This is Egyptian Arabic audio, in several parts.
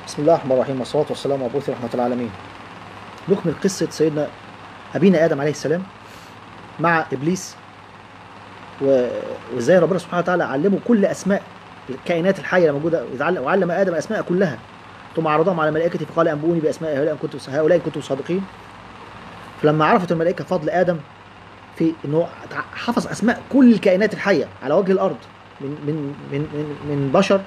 بسم الله الرحمن الرحيم والصلاة والسلام على مبعوث رحمة العالمين نكمل قصة سيدنا أبينا آدم عليه السلام مع إبليس و- وإزاي ربنا سبحانه وتعالى علمه كل أسماء الكائنات الحية الموجودة وعلم- وعلم آدم الأسماء كلها ثم عرضهم على الملائكة فقال أنبئوني بأسماء هؤلاء إن كنتم هؤلاء إن كنتم صادقين فلما عرفت الملائكة فضل آدم في إنه حفظ أسماء كل الكائنات الحية على وجه الأرض من من من من, من بشر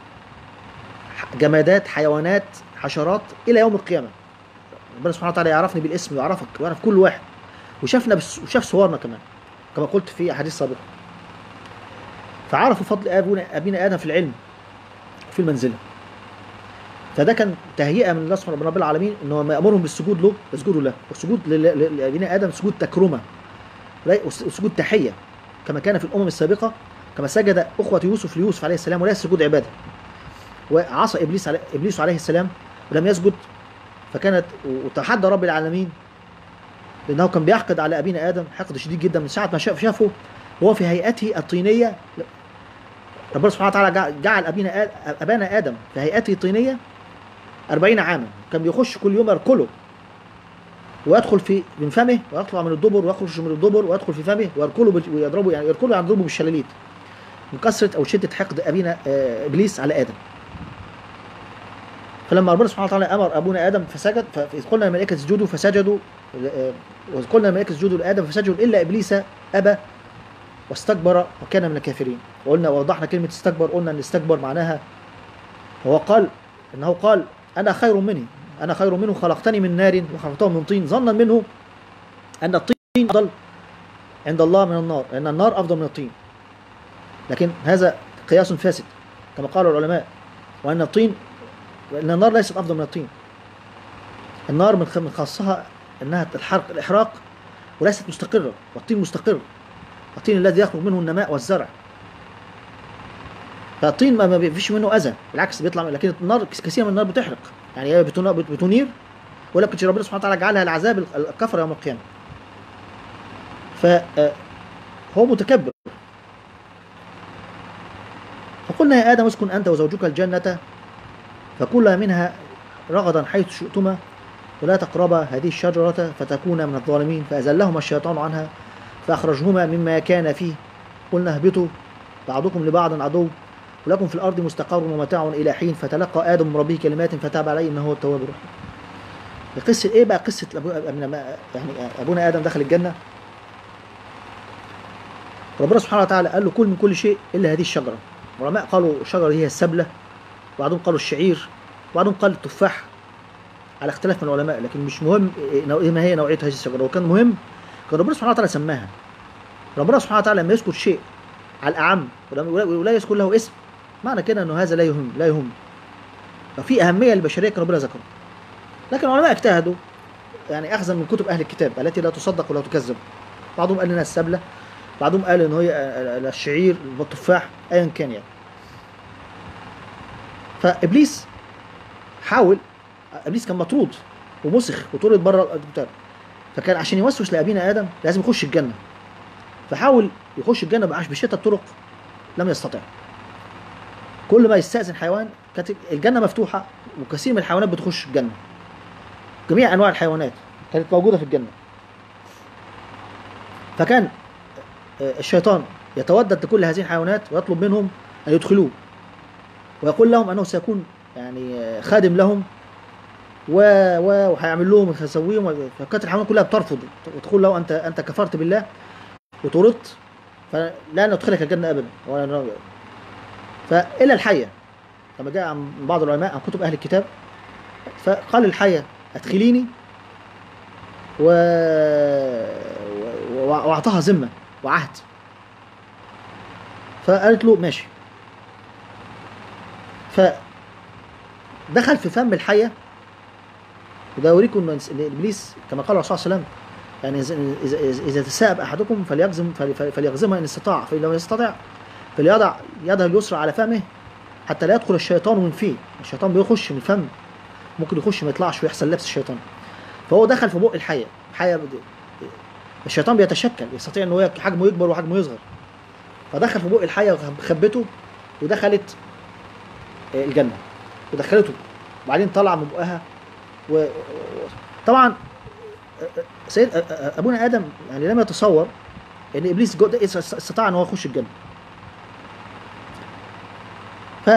جمادات حيوانات حشرات الى يوم القيامه ربنا سبحانه وتعالى يعرفني بالاسم ويعرفك ويعرف كل واحد وشافنا بس وشاف صورنا كمان كما قلت في احاديث سابقه فعرفوا فضل ابونا ابينا ادم في العلم وفي المنزله فده كان تهيئه من الله سبحانه رب العالمين انه ما يامرهم بالسجود له يسجدوا له والسجود لل- لل- لابينا ادم سجود تكرمه لا- وسجود تحيه كما كان في الامم السابقه كما سجد اخوه يوسف ليوسف عليه السلام وليس سجود عباده وعصى ابليس علي ابليس عليه السلام ولم يسجد فكانت وتحدى رب العالمين لانه كان بيحقد على ابينا ادم حقد شديد جدا من ساعه ما شاف شافه وهو في هيئته الطينيه ربنا سبحانه وتعالى جع- جعل ابينا آد- ابانا ادم في هيئته الطينيه 40 عاما كان بيخش كل يوم يركله ويدخل في من فمه ويطلع من الدبر ويخرج من الدبر ويدخل في فمه ويركله بال- ويضربه يعني يركله يعني يضربه بالشلاليت من كثره او شده حقد ابينا آه، ابليس على ادم فلما ربنا سبحانه وتعالى امر ابونا ادم فسجد فاذ قلنا للملائكه اسجدوا فسجدوا آه، واذ قلنا للملائكه اسجدوا لادم فسجدوا الا ابليس ابى واستكبر وكان من الكافرين وقلنا ووضحنا كلمه استكبر قلنا ان استكبر معناها هو قال انه قال انا خير منه انا خير منه خلقتني من نار وخلقته من طين ظنا منه ان الطين افضل عند الله من النار لان النار افضل من الطين لكن هذا قياس فاسد كما قال العلماء وان الطين وان النار ليست افضل من الطين النار من خ- من خاصها انها الحرق الاحراق وليست مستقره والطين مستقر الطين الذي يخرج منه النماء والزرع فالطين ما ما فيش منه اذى بالعكس بيطلع لكن النار كثير من النار بتحرق يعني هي بتنا- بت- بتنير ولكن ربنا سبحانه وتعالى جعلها العذاب الكفر يوم القيامه فهو متكبر فقلنا يا ادم اسكن انت وزوجك الجنه فكلا منها رغدا حيث شئتما ولا تقربا هذه الشجرة فتكونا من الظالمين فأزلهما الشيطان عنها فأخرجهما مما كان فيه قلنا اهبطوا بعضكم لبعض عدو ولكم في الأرض مستقر ومتاع إلى حين فتلقى آدم من ربه كلمات فتاب عليه إنه هو التواب الرحيم قصة إيه بقى قصة أبو لما يعني أبونا آدم دخل الجنة ربنا سبحانه وتعالى قال له كل من كل شيء إلا هذه الشجرة العلماء قالوا الشجرة هي السبلة وبعضهم قالوا الشعير وبعضهم قال التفاح على اختلاف من العلماء لكن مش مهم إيه نوع- إيه ما هي نوعيه هذه الشجره وكان مهم كان ربنا سبحانه وتعالى سماها ربنا سبحانه وتعالى لما يذكر شيء على الاعم ولم- ولا ولا يذكر له اسم معنى كده انه هذا لا يهم لا يهم ففي اهميه للبشريه كان ربنا ذكره لكن العلماء اجتهدوا يعني اخذا من كتب اهل الكتاب التي لا تصدق ولا تكذب بعضهم قال انها السبله بعضهم قال ان هي آه، آه، الشعير والتفاح ايا كان يعني فابليس حاول ابليس كان مطرود ومسخ وطرد بره الكتاب فكان عشان يوسوس لابينا ادم لازم يخش الجنه فحاول يخش الجنه بعش بشتى الطرق لم يستطع كل ما يستأذن حيوان كانت الجنه مفتوحه وكثير من الحيوانات بتخش الجنه جميع انواع الحيوانات كانت موجوده في الجنه فكان آه، الشيطان يتودد لكل هذه الحيوانات ويطلب منهم ان يدخلوه ويقول لهم انه سيكون يعني آه، خادم لهم و و وهيعمل لهم وهيسويهم فكانت الحيوانات كلها بترفض وتقول له انت انت كفرت بالله وطردت فلا ندخلك الجنه ابدا ولا نرى فالا الحيه كما جاء عن بعض العلماء عن كتب اهل الكتاب فقال الحيه ادخليني و... و... واعطاها ذمه وعهد فقالت له ماشي فدخل في فم الحيه وده يوريكم ان إن ابليس كما قال الرسول صلى الله عليه وسلم يعني إذا- اذا اذا اذا تساءب احدكم فليغزم فلي- فليغزمها ان استطاع فان لم يستطع فليضع يده اليسرى على فمه حتى لا يدخل الشيطان من فيه الشيطان بيخش من الفم ممكن يخش ما يطلعش ويحصل لبس الشيطان فهو دخل في بق الحيه الحيه بد- الشيطان بيتشكل يستطيع ان هو حجمه يكبر وحجمه يصغر فدخل في بق الحيه وخبته ودخلت الجنه ودخلته وبعدين طلع من بقها و... و- طبعا سيد ابونا ادم يعني لم يتصور ان ابليس جو- ده استطاع ان هو يخش الجنه ف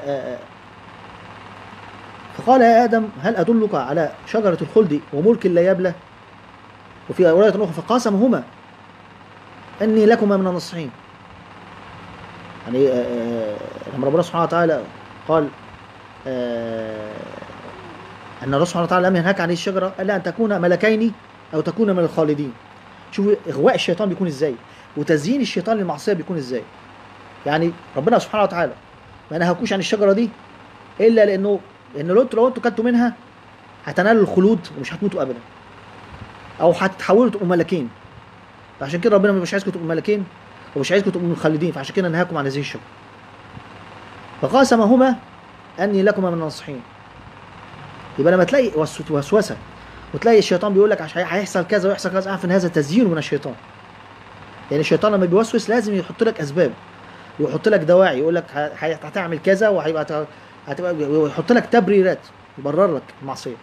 فقال يا ادم هل ادلك على شجره الخلد وملك لا يبلى وفي روايه اخرى فقاسمهما اني لكما من الناصحين يعني آه، آه، لما ربنا سبحانه وتعالى قال آه، ان الله سبحانه وتعالى لم ينهاك عن الشجره الا ان تكون ملكين او تكون من الخالدين شوف اغواء الشيطان بيكون ازاي وتزيين الشيطان للمعصيه بيكون ازاي يعني ربنا سبحانه وتعالى ما نهاكوش عن الشجره دي الا لانه ان لو انتوا لو انتوا كلتوا منها هتنالوا الخلود ومش هتموتوا ابدا او هتتحولوا تبقوا ملكين فعشان كده ربنا مش عايزكم تبقوا ملكين ومش عايزكم تبقوا مخلدين فعشان كده نهاكم عن هذه الشجره فقاسمهما اني لكما من الناصحين يبقى لما تلاقي وس- وسوسه وتلاقي الشيطان بيقول لك عشان هيحصل كذا ويحصل كذا اعرف ان هذا تزيين من الشيطان يعني الشيطان لما بيوسوس لازم يحط لك اسباب ويحط لك دواعي يقول لك ه- ه- هتعمل كذا وهيبقى ت- هتبقى ويحط لك تبريرات يبرر لك المعصيه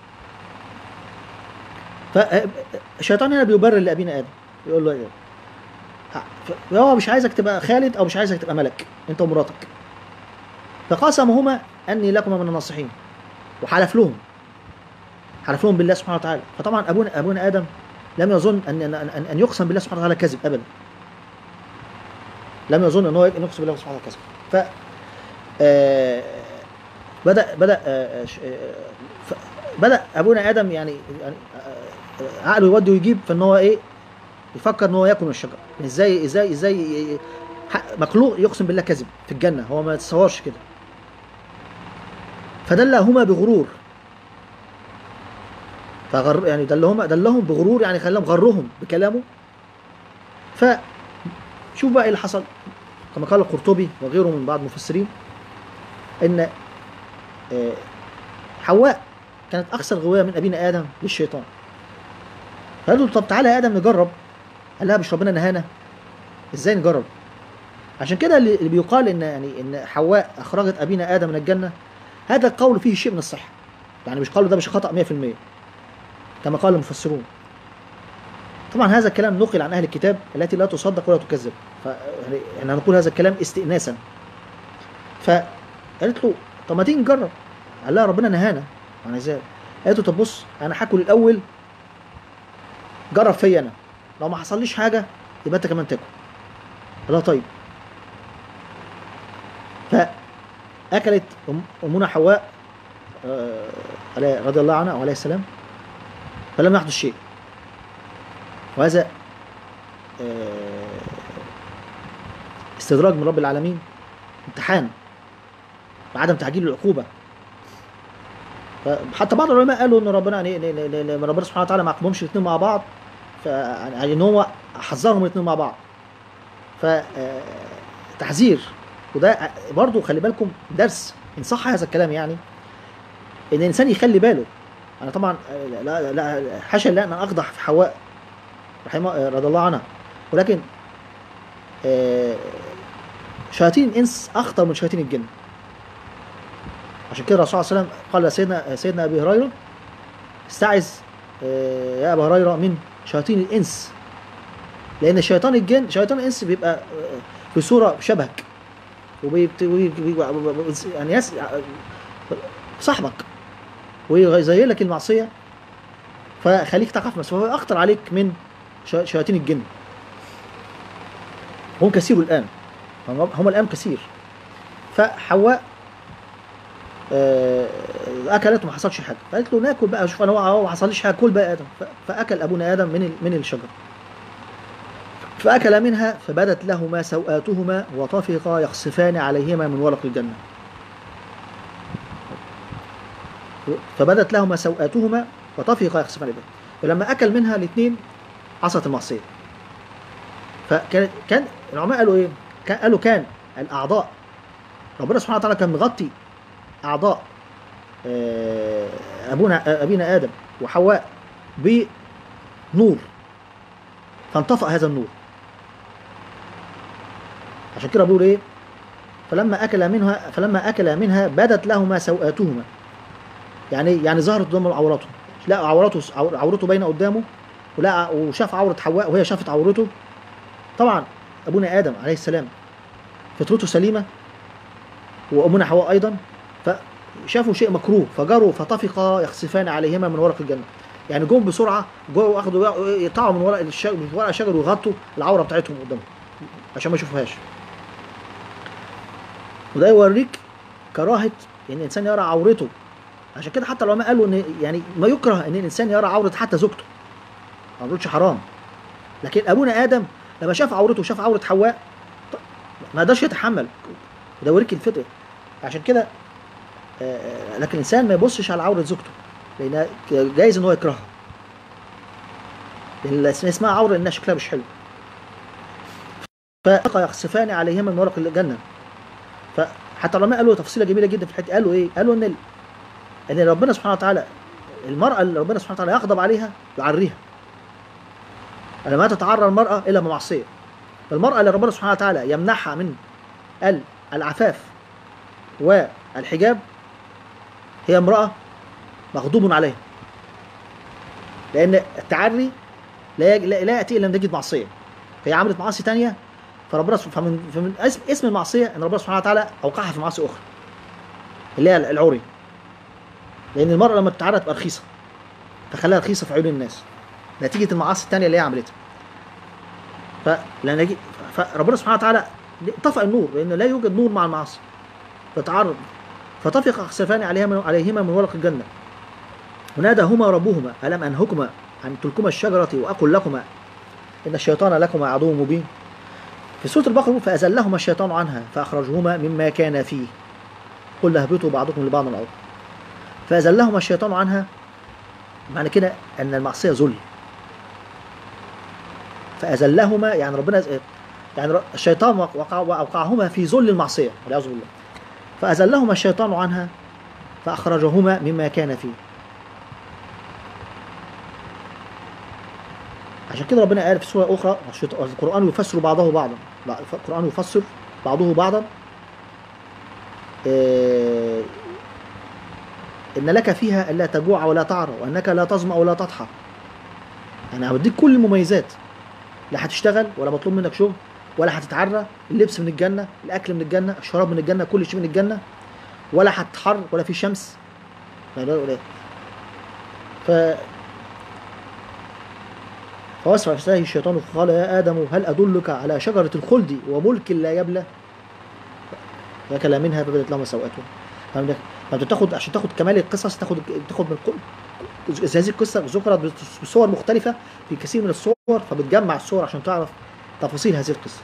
فالشيطان هنا بيبرر لابينا ادم يقول له ايه ف- هو مش عايزك تبقى خالد او مش عايزك تبقى ملك انت ومراتك فقاسمهما اني لكما من الناصحين وحلف لهم حلف لهم بالله سبحانه وتعالى فطبعا ابونا ابونا ادم لم يظن ان ان ان, أن يقسم بالله سبحانه وتعالى كذب ابدا لم يظن ان هو أن يقسم بالله سبحانه وتعالى كذب ف آه، بدا بدا آه، ش- آه، ف- بدا ابونا ادم يعني يعني آه، عقله يودي ويجيب فان هو ايه يفكر ان هو ياكل من الشجره ازاي ازاي ازاي ي- ي- ح- مخلوق يقسم بالله كذب في الجنه هو ما يتصورش كده فدلهما بغرور فغر يعني دلهما دلهم بغرور يعني خلاهم غرهم بكلامه ف شوف بقى ايه اللي حصل كما قال القرطبي وغيره من بعض المفسرين ان آه، حواء كانت اكثر غوايه من ابينا ادم للشيطان فقال له طب تعالى يا ادم نجرب قال لها مش ربنا نهانا ازاي نجرب عشان كده اللي اللي بيقال ان يعني ان حواء اخرجت ابينا ادم من الجنه هذا القول فيه شيء من الصحه يعني مش قالوا ده مش خطا 100% كما قال المفسرون طبعا هذا الكلام نقل عن اهل الكتاب التي لا تصدق ولا تكذب ف يعني احنا هنقول هذا الكلام استئناسا فقالت له طب ما تيجي نجرب قال لها ربنا نهانا يعني ازاي قالت له طب بص انا هاكل الاول جرب فيا انا لو ما حصليش حاجه يبقى انت كمان تاكل قال لها طيب فاكلت أم- امنا حواء آه، عليه- رضي الله عنها وعليه السلام فلم يحدث شيء وهذا آه، استدراج من رب العالمين امتحان وعدم تعجيل العقوبة حتى بعض العلماء قالوا ان ربنا يعني إن- إن- إن- إن ربنا سبحانه وتعالى ما عاقبهمش الاثنين مع بعض ف يعني ان هو حذرهم الاثنين مع بعض ف آه، تحذير وده برضو خلي بالكم درس ان صح هذا الكلام يعني ان الانسان يخلي باله انا طبعا آه، لا لا حاشا لله ان اقدح في حواء رحمه آه، رضي الله عنها ولكن آه، شياطين الانس اخطر من شياطين الجن عشان كده الرسول صلى الله عليه وسلم قال لسيدنا سيدنا ابي هريره استعذ آه، يا ابا هريره من شياطين الانس لان شيطان الجن شيطان الانس بيبقى آه، في صوره شبهك وبيبت- وبي- وبي- يعني يس صاحبك ويزين لك المعصيه فخليك تقف بس فهو اخطر عليك من شي- شياطين الجن هم كثير الان هم هم الان كثير فحواء آه، اكلت وما حصلش حاجه فقالت له ناكل بقى شوف انا هو ما حصليش حاجه كل بقى ادم ف- فاكل ابونا ادم من ال- من الشجره فاكل منها فبدت لهما سوآتهما وطفقا يخصفان عليهما من ورق الجنه فبدت لهما سوآتهما وطفقا يخصفان عليهما فلما اكل منها الاثنين عصت المعصيه فكان كان العلماء قالوا ايه؟ كان قالوا كان الاعضاء ربنا سبحانه وتعالى كان مغطي اعضاء آه، ابونا آه، ابينا ادم وحواء بنور فانطفأ هذا النور عشان كده بيقول ايه فلما اكل منها فلما اكل منها بدت لهما سوآتهما يعني يعني ظهرت قدام عورته لقى عورته عور- عورته باينه قدامه ولقى وشاف عوره حواء وهي شافت عورته طبعا ابونا ادم عليه السلام فطرته سليمه وامنا حواء ايضا فشافوا شيء مكروه فجروا فطفقا يخسفان عليهما من ورق الجنه يعني جم بسرعه جوا واخدوا يقطعوا من ورق الش- من ورق الشجر ويغطوا العوره بتاعتهم قدامهم عشان ما يشوفوهاش وده يوريك كراهه ان الانسان يرى عورته عشان كده حتى العلماء قالوا ان يعني ما يكره ان الانسان يرى عوره حتى زوجته ما بنقولش حرام لكن ابونا ادم لما شاف عورته وشاف عوره حواء ط- ما قدرش يتحمل وده يوريك الفطر عشان كده آه، آه، لكن الانسان ما يبصش على عوره زوجته لان جايز ان هو يكرهها لان اسمها عوره لانها شكلها مش حلو فبقى يخسفان عليهما من ورق الجنه فحتى العلماء قالوا تفصيله جميله جدا في الحته قالوا ايه؟ قالوا ان ال... ان ربنا سبحانه وتعالى المراه اللي ربنا سبحانه وتعالى يغضب عليها يعريها لما تتعرى المراه الا بمعصيه المراه اللي ربنا سبحانه وتعالى يمنحها من ال- العفاف والحجاب هي امراه مغضوب عليها لان التعري لا يج- لا لا ياتي الا ان تجد معصيه فهي عملت معاصي تانية فربنا سبحانه فمن, فمن اسم, اسم المعصيه ان ربنا سبحانه وتعالى اوقعها في معاصي اخرى اللي هي العري لان المراه لما تتعرى تبقى رخيصه فخلاها رخيصه في عيون الناس نتيجه المعاصي التانية اللي هي عملتها فلان يجي فربنا سبحانه وتعالى طفأ النور لان لا يوجد نور مع المعاصي فتعرض فطفق خسفان عليهما عليهما من ورق الجنه وناداهما ربهما الم انهكما عن تلكما الشجره واقل لكما ان الشيطان لكما عدو مبين في سوره البقره فازلهما الشيطان عنها فاخرجهما مما كان فيه قل اهبطوا بعضكم لبعض الارض فازلهما الشيطان عنها معنى كده ان المعصيه ذل فازلهما يعني ربنا يعني الشيطان وقع وقعهما في ذل المعصيه والعياذ بالله فازلهما الشيطان عنها فاخرجهما مما كان فيه عشان كده ربنا قال في سوره اخرى الشيط- القران يفسر بعضه بعضا لا، القران يفسر بعضه بعضا إيه، ان لك فيها الا تجوع ولا تعرى وانك لا تظما ولا تضحى انا هوديك كل المميزات لا هتشتغل ولا مطلوب منك شغل ولا هتتعرى اللبس من الجنه الاكل من الجنه الشراب من الجنه كل شيء من الجنه ولا هتحر ولا في شمس لا لا ولا ف فوسوس فيه الشيطان قال يا ادم هل ادلك على شجره الخلد وملك لا يبلى فاكل منها فبدت لهما سوءاتهم فانت فانت تاخد عشان تاخد كمال القصص تاخد تاخد من كل هذه القصه ذكرت بصور مختلفه في كثير من الصور فبتجمع الصور عشان تعرف تفاصيل هذه القصه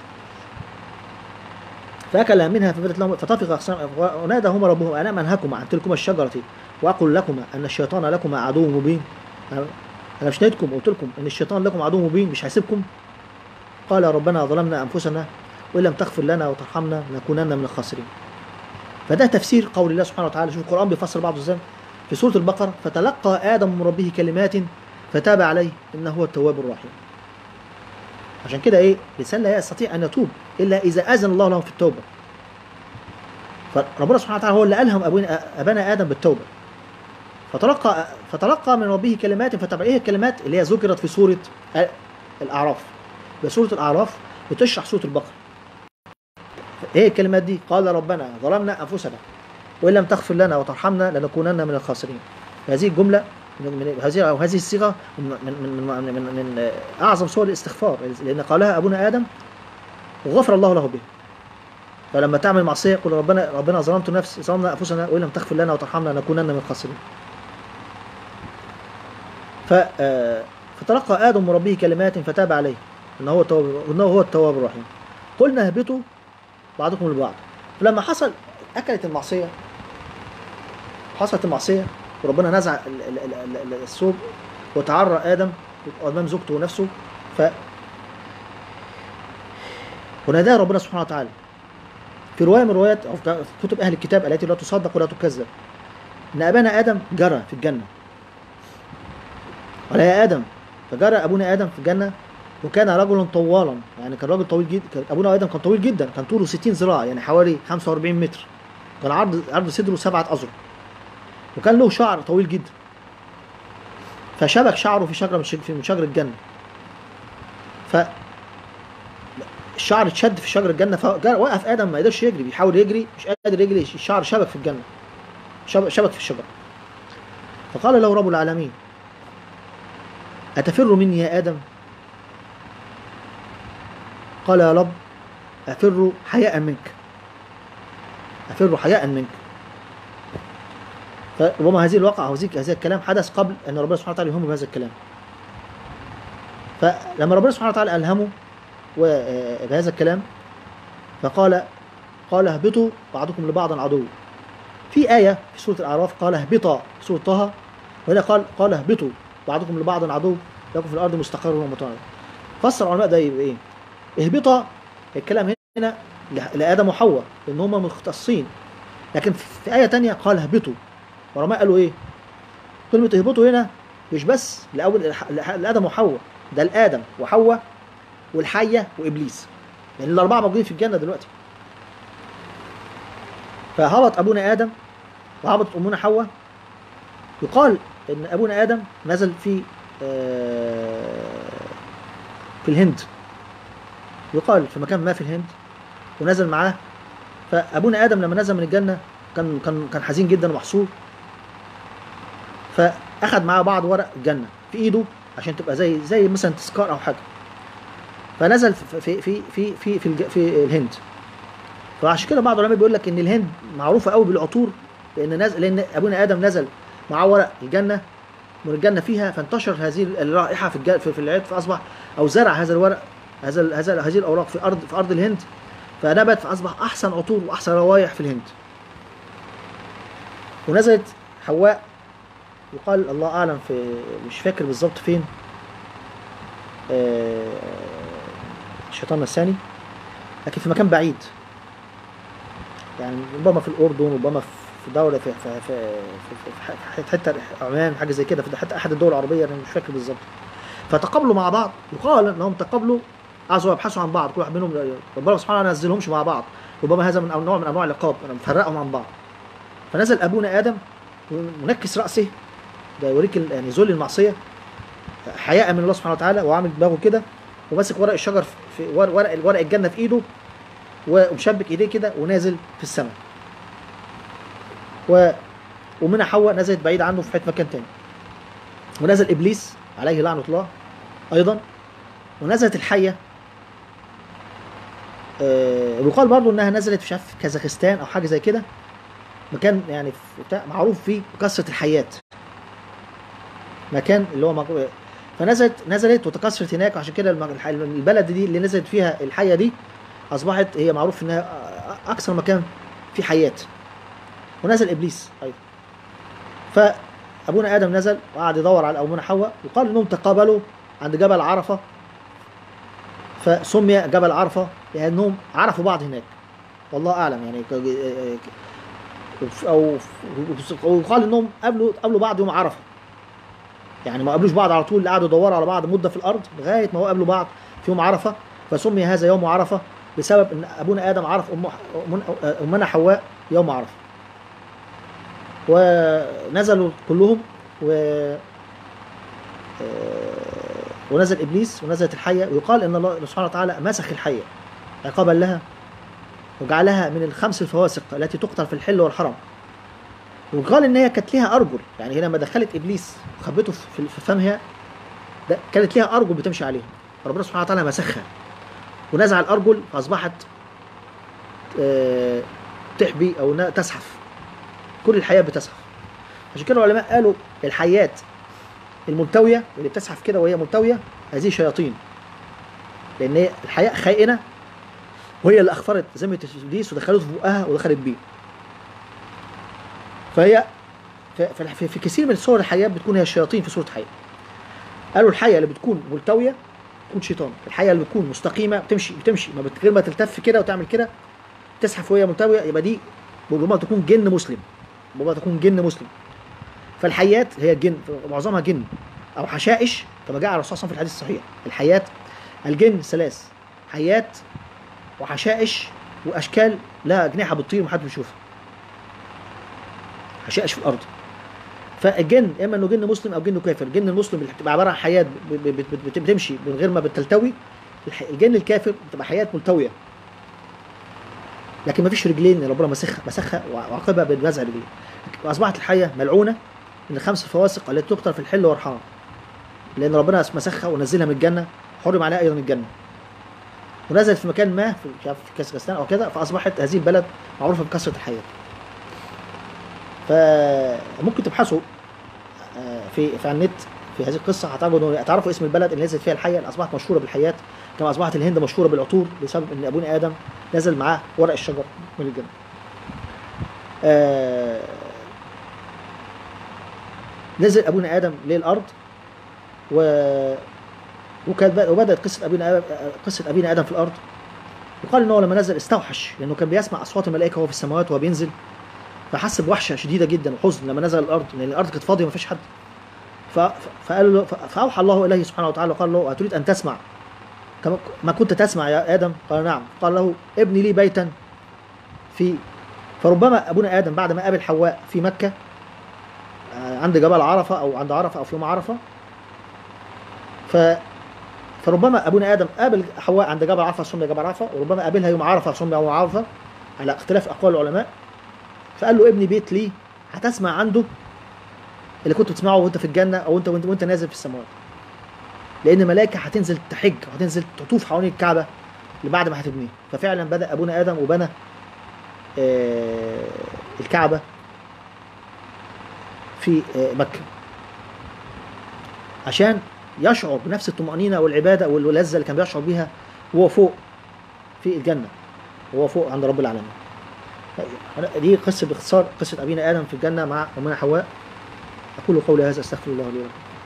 فاكل منها فبدت لهما فطفق أخصام- وناداهما ربهما الم انهكما عن تلكما الشجره واقل لكما ان الشيطان لكما عدو مبين انا مش ناديتكم قلت لكم ان الشيطان لكم عدو مبين مش هيسيبكم قال ربنا ظلمنا انفسنا وان لم تغفر لنا وترحمنا لنكونن من الخاسرين فده تفسير قول الله سبحانه وتعالى شوف القران بيفسر بعضه ازاي في سوره البقره فتلقى ادم من ربه كلمات فتاب عليه انه هو التواب الرحيم عشان كده ايه الانسان لا يستطيع ان يتوب الا اذا اذن الله له في التوبه فربنا سبحانه وتعالى هو اللي الهم ابونا ابانا ادم بالتوبه فتلقى فتلقى من ربه كلمات فتبع ايه الكلمات اللي هي ذكرت في سوره الاعراف بسوره الاعراف بتشرح سوره البقره ايه الكلمات دي قال ربنا ظلمنا انفسنا وان لم تغفر لنا وترحمنا لنكونن من الخاسرين هذه الجمله من من هذه او هذه الصيغه من من من من, من, من اعظم صور الاستغفار لان قالها ابونا ادم وغفر الله له به فلما تعمل معصيه قل ربنا ربنا ظلمت نفسي ظلمنا انفسنا وان لم تغفر لنا وترحمنا لنكونن من الخاسرين ف فتلقى ادم من ربه كلمات فتاب عليه انه هو التواب انه هو التواب الرحيم قلنا اهبطوا بعضكم لبعض فلما حصل اكلت المعصيه حصلت المعصيه وربنا نزع ال- ال- ال- ال- ال- الثوب وتعرى ادم امام زوجته ونفسه ف وناداه ربنا سبحانه وتعالى في روايه من روايات أو في كتب اهل الكتاب التي لا تصدق ولا تكذب ان ابانا ادم جرى في الجنه قال يا ادم فجرى ابونا ادم في الجنه وكان رجلا طوالا يعني كان راجل طويل جدا كان ابونا ادم كان طويل جدا كان طوله 60 ذراع يعني حوالي 45 متر كان عرض عرض صدره سبعه اذرع وكان له شعر طويل جدا فشبك شعره في شجره من شج- من شجر الجنه ف الشعر اتشد في شجر الجنه فوقف ادم ما قدرش يجري بيحاول يجري مش قادر يجري الشعر شبك في الجنه شب- شبك في الشجره فقال له رب العالمين أتفر مني يا آدم قال يا رب أفر حياء منك أفر حياء منك فربما هذه الواقعة أو هذه هذا الكلام حدث قبل أن ربنا سبحانه وتعالى يلهمه بهذا الكلام فلما ربنا سبحانه وتعالى ألهمه و- بهذا الكلام فقال قال اهبطوا بعضكم لبعض عدو في آية في سورة الأعراف قال اهبطا في سورة طه وهنا قال قال اهبطوا بعضكم لبعض عدو لكم في الأرض مستقر ومتاع فسر العلماء ده يبقى إيه؟ اهبطا الكلام هنا ل- لآدم وحواء لأن هم مختصين لكن في آية تانية قال اهبطوا العلماء قالوا إيه؟ كلمة اهبطوا هنا مش بس لأول لح- لآدم وحواء ده لآدم وحواء والحية وإبليس لأن الأربعة موجودين في الجنة دلوقتي فهبط أبونا آدم وهبطت أمنا حواء يقال إن أبونا آدم نزل في آه، في الهند يقال في مكان ما في الهند ونزل معاه فأبونا آدم لما نزل من الجنة كان كان كان حزين جدا ومحصور فأخذ معاه بعض ورق الجنة في إيده عشان تبقى زي زي مثلا تذكار أو حاجة فنزل في في في في في, في, الج- في الهند فعشان كده بعض العلماء بيقول لك ان الهند معروفه قوي بالعطور لان نزل لان ابونا ادم نزل معاه ورق الجنه من الجنه فيها فانتشر هذه الرائحه في الج- في, في العيد فاصبح او زرع هذا الورق هذا ال- هذا هذه الاوراق في ارض في ارض الهند فنبت فاصبح احسن عطور واحسن روايح في الهند ونزلت حواء يقال الله اعلم في مش فاكر بالظبط فين آه، الشيطان الثاني لكن في مكان بعيد يعني ربما في الاردن ربما في دوله في في في في, في, في حته عمان حاجه زي كده في حته احد الدول العربيه انا مش فاكر بالظبط فتقابلوا مع بعض يقال انهم تقابلوا عايزوا يبحثوا عن بعض كل واحد منهم ربنا سبحانه وتعالى نزلهمش مع بعض ربما هذا من نوع من انواع العقاب انا مفرقهم عن بعض فنزل ابونا ادم منكس راسه ده يوريك ال- يعني ذل المعصيه حياء من الله سبحانه وتعالى وعامل دماغه كده وماسك ورق الشجر في ورق ورق, ورق الجنه في ايده ومشبك ايديه كده ونازل في السماء و ومنها حواء نزلت بعيد عنه في حته مكان تاني ونزل ابليس عليه لعنه الله ايضا ونزلت الحيه آه، ويقال برضه انها نزلت مش عارف في كازاخستان او حاجه زي كده مكان يعني في بتاع معروف فيه بكثره الحيات مكان اللي هو مج- فنزلت نزلت وتكاثرت هناك عشان كده الم- الح- البلد دي اللي نزلت فيها الحيه دي اصبحت هي معروف انها أ- اكثر مكان فيه حيات ونزل ابليس ايضا فابونا ادم نزل وقعد يدور على ابونا حواء وقال انهم تقابلوا عند جبل عرفه فسمي جبل عرفه لانهم عرفوا بعض هناك والله اعلم يعني ك- او أو يقال انهم قابلوا قابلوا بعض يوم عرفه يعني ما قابلوش بعض على طول قعدوا يدوروا على بعض مده في الارض لغايه ما هو قابلوا بعض في يوم عرفه فسمي هذا يوم عرفه بسبب ان ابونا ادم عرف أم أم- امنا حواء يوم عرفه ونزلوا كلهم و آه، ونزل ابليس ونزلت الحيه ويقال ان الله سبحانه وتعالى مسخ الحيه عقابا لها وجعلها من الخمس الفواسق التي تقتل في الحل والحرم وقال ان هي كانت ليها ارجل يعني هي لما دخلت ابليس وخبته في في فمها ده كانت ليها ارجل بتمشي عليها ربنا سبحانه وتعالى مسخها ونزع الارجل فاصبحت آه، تحبي او إنها تزحف كل الحياه بتزحف عشان كده العلماء قالوا الحيات الملتويه اللي بتزحف كده وهي ملتويه هذه شياطين لان هي الحياه خائنه وهي اللي اخفرت زمة ابليس ودخلته في بقها ودخلت بيه فهي في, في, في كثير من صور الحياه بتكون هي الشياطين في صوره حيه قالوا الحيه اللي بتكون ملتويه تكون شيطان الحيه اللي بتكون مستقيمه بتمشي بتمشي ما بت- غير ما تلتف كده وتعمل كده تزحف وهي ملتويه يبقى دي ربما تكون جن مسلم ربما تكون جن مسلم فالحيات هي الجن معظمها جن او حشائش كما جاء على الرسول صلى الله عليه وسلم في الحديث الصحيح الحيات الجن ثلاث حيات وحشائش واشكال لها اجنحه بتطير ومحدش بيشوفها حشائش في الارض فالجن اما انه جن مسلم او جن كافر الجن المسلم اللي بتبقى عباره عن حياه ب- ب- بت- بت- بتمشي من غير ما بتلتوي الح- الجن الكافر بتبقى حياه ملتويه لكن ما فيش رجلين ربنا مسخها مسخها وعاقبها بنزع رجلين واصبحت الحيه ملعونه من الخمس فواسق التي تقتل في الحل والحرام لان ربنا مسخها ونزلها من الجنه حرم عليها ايضا الجنه ونزلت في مكان ما في مش عارف في كازاخستان او كده فاصبحت هذه البلد معروفه بكثره الحياه فممكن تبحثوا آه، في في على النت في هذه القصه هتعرفوا هتعرفوا اسم البلد اللي نزلت فيها الحيه اللي اصبحت مشهوره بالحيات كما اصبحت الهند مشهوره بالعطور بسبب ان ابونا ادم نزل معاه ورق الشجر من الجنه. آه، نزل ابونا ادم للارض و وكانت بد- وبدات قصه ابينا قصه ابينا ادم في الارض وقال ان هو لما نزل استوحش لانه كان بيسمع اصوات الملائكه وهو في السماوات وهو بينزل فحس بوحشه شديده جدا وحزن لما نزل الارض لان الارض كانت فاضيه ما فيش حد ف- ف- فقال له ف- فاوحى الله اليه سبحانه وتعالى وقال له اتريد ان تسمع كما ما كنت تسمع يا ادم قال نعم قال له ابني لي بيتا في فربما ابونا ادم بعد ما قابل حواء في مكه آه، عند جبل عرفه او عند عرفه او في يوم عرفه ف فربما ابونا ادم قابل حواء عند جبل عرفه سمي جبل عرفه وربما قابلها يوم عرفه سمي يوم عرفه على اختلاف اقوال العلماء فقال له ابني بيت لي هتسمع عنده اللي كنت بتسمعه وانت في الجنه او انت وانت, وانت نازل في السماوات لان ملائكه هتنزل تحج وهتنزل تطوف حوالين الكعبه اللي بعد ما هتبنيه ففعلا بدا ابونا ادم وبنى آه الكعبه في آه مكه عشان يشعر بنفس الطمأنينة والعبادة واللذة اللي كان بيشعر بيها وهو فوق في الجنة وهو فوق عند رب العالمين دي قصة باختصار قصة أبينا آدم في الجنة مع أمنا حواء أقول قولي هذا أستغفر الله لي ولكم